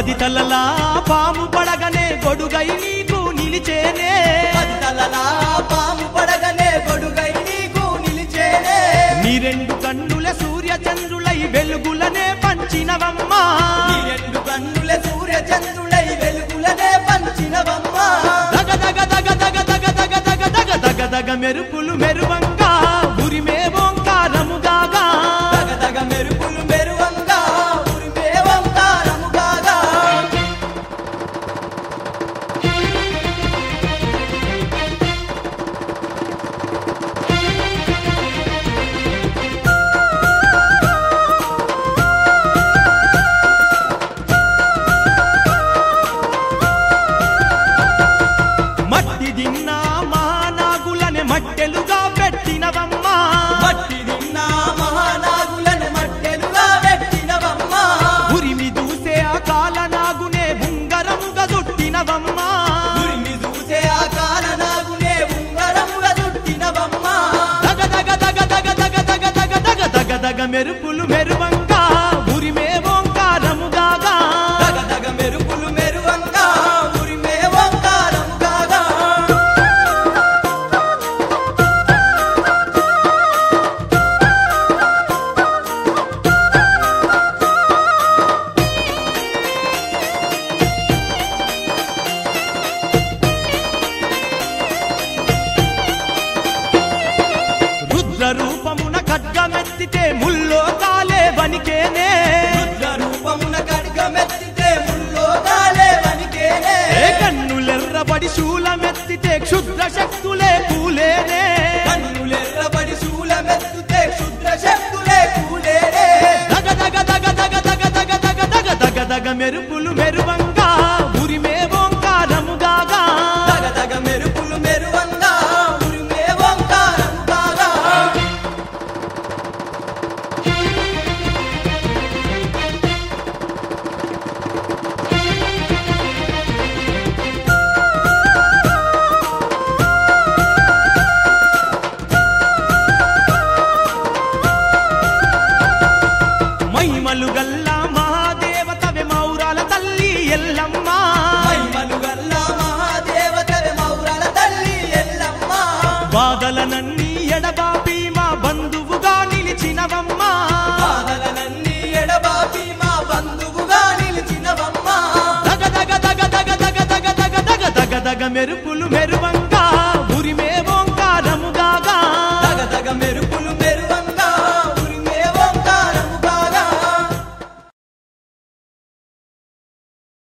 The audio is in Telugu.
పది తలలా పాము పడగనే గొడుగై నీకు నిలిచేనే పది తలలా పాము పడగనే గొడుగై నీకు నిలిచేనే నీ రెండు కన్నుల సూర్య చంద్రులై వెలుగులనే పంచినవమ్మా ఈ రెండు కన్నుల సూర్య చంద్రుడై వెలుగులనే పంచినవమ్మా దగ దగ దగ దగ దగ దగ దగ దగ దగ దగ మెరుపులు మెరువంగా ఉరిమే ఓంకారముగాగా దగ దగ మెరుపులు మెరువంగా ఉరిమే ఓంకారము కాగా మట్టి దిన్న మహానాగులనే మట్టెలుగా పెట్టినవమ్మా మట్టి నిన్న మహానాగులను మట్టెలుగా పెట్టినవమ్మా ఉరిమి దూసే ఆ కాలనాగునే ఉంగరముగా చుట్టినవమ్మా ఉరిమి చూసే ఆ కాలనాగునే ఉంగరముగా చుట్టినవమ్మా దగ దగ దగ దగ దగ దగ దగ దగ దగ దగ మెరుపులు మెరువంగా ఉరిమే ఓంకారముగాగా దగ దగ మెరుపులు మెరువంగా ఉరిమే ఓంకారము కాగా రుద్ర రూపమున ఖడ్గమెత్తితే ముల్లో కాలే వనికేనే రుద్ర రూపమున ఖడ్గమెత్తితే ముల్లోకాలే వనికేనే ఏ కన్నులెర్రబడి శూలమెత్తితే క్షుద్ర శక్తులే కూలేనే కన్నులెర్రబడి శూలమెత్తుతే క్షుద్ర శక్తులే కూలేనే దగ దగ దగ దగ దగ దగ దగ దగ దగ దగ మెరుపులు మెరువంగా ఉరిమే ఓంకారముగాగా దగ దగ మెరుపులు మెరువంగా ఉరిమే ఓంకారము కాగా మహిమలు గల్లా మహాదేవతవే మౌరాల తల్లి ఎల్లమ్మ మహిమలు గల్ల మహాదేవతవే మౌరల తల్లి ఎల్లమ్మ బాధలనన్నీ ఎడబాపి మా బంధువుగా నిలిచినవమ్మా బాధలనన్నీ ఎడబాపి మా బంధువుగా నిలిచినవమ్మ దగ దగ దగ దగ దగ దగ దగ దగ దగ దగ మెరుపులు మెరువంగా ఉరిమే ఓంకారముగాగా దగ దగ మెరుపులు